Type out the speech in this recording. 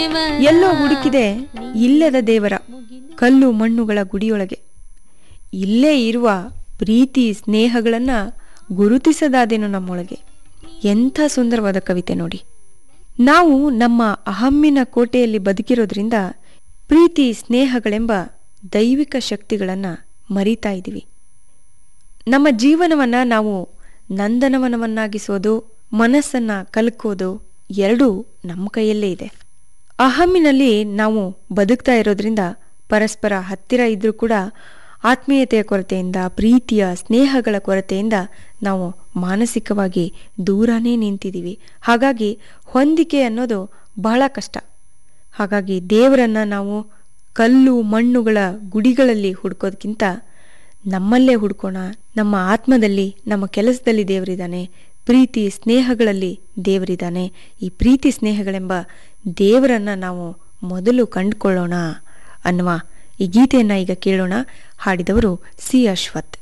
ಎಲ್ಲೋ ಹುಡುಕಿದೆ ಇಲ್ಲದ ದೇವರ ಕಲ್ಲು ಮಣ್ಣುಗಳ ಗುಡಿಯೊಳಗೆ ಇಲ್ಲೇ ಇರುವ ಪ್ರೀತಿ ಸ್ನೇಹಗಳನ್ನ ಗುರುತಿಸದಾದೇನು ನಮ್ಮೊಳಗೆ ಎಂಥ ಸುಂದರವಾದ ಕವಿತೆ ನೋಡಿ ನಾವು ನಮ್ಮ ಅಹಮ್ಮಿನ ಕೋಟೆಯಲ್ಲಿ ಬದುಕಿರೋದ್ರಿಂದ ಪ್ರೀತಿ ಸ್ನೇಹಗಳೆಂಬ ದೈವಿಕ ಶಕ್ತಿಗಳನ್ನ ಮರಿತಾ ಇದ್ದೀವಿ ನಮ್ಮ ಜೀವನವನ್ನ ನಾವು ನಂದನವನವನ್ನಾಗಿಸೋದು ಮನಸ್ಸನ್ನ ಕಲ್ಕೋದು ಎರಡೂ ನಮ್ಮ ಕೈಯಲ್ಲೇ ಇದೆ ಅಹಮ್ಮಿನಲ್ಲಿ ನಾವು ಬದುಕ್ತಾ ಇರೋದ್ರಿಂದ ಪರಸ್ಪರ ಹತ್ತಿರ ಇದ್ರೂ ಕೂಡ ಆತ್ಮೀಯತೆಯ ಕೊರತೆಯಿಂದ ಪ್ರೀತಿಯ ಸ್ನೇಹಗಳ ಕೊರತೆಯಿಂದ ನಾವು ಮಾನಸಿಕವಾಗಿ ದೂರನೇ ನಿಂತಿದ್ದೀವಿ ಹಾಗಾಗಿ ಹೊಂದಿಕೆ ಅನ್ನೋದು ಬಹಳ ಕಷ್ಟ ಹಾಗಾಗಿ ದೇವರನ್ನ ನಾವು ಕಲ್ಲು ಮಣ್ಣುಗಳ ಗುಡಿಗಳಲ್ಲಿ ಹುಡ್ಕೋದ್ಕಿಂತ ನಮ್ಮಲ್ಲೇ ಹುಡ್ಕೋಣ ನಮ್ಮ ಆತ್ಮದಲ್ಲಿ ನಮ್ಮ ಕೆಲಸದಲ್ಲಿ ದೇವರಿದ್ದಾನೆ ಪ್ರೀತಿ ಸ್ನೇಹಗಳಲ್ಲಿ ದೇವರಿದ್ದಾನೆ ಈ ಪ್ರೀತಿ ಸ್ನೇಹಗಳೆಂಬ ದೇವರನ್ನ ನಾವು ಮೊದಲು ಕಂಡುಕೊಳ್ಳೋಣ ಅನ್ನುವ ಈ ಗೀತೆಯನ್ನ ಈಗ ಕೇಳೋಣ ಹಾಡಿದವರು ಸಿ ಅಶ್ವಥ್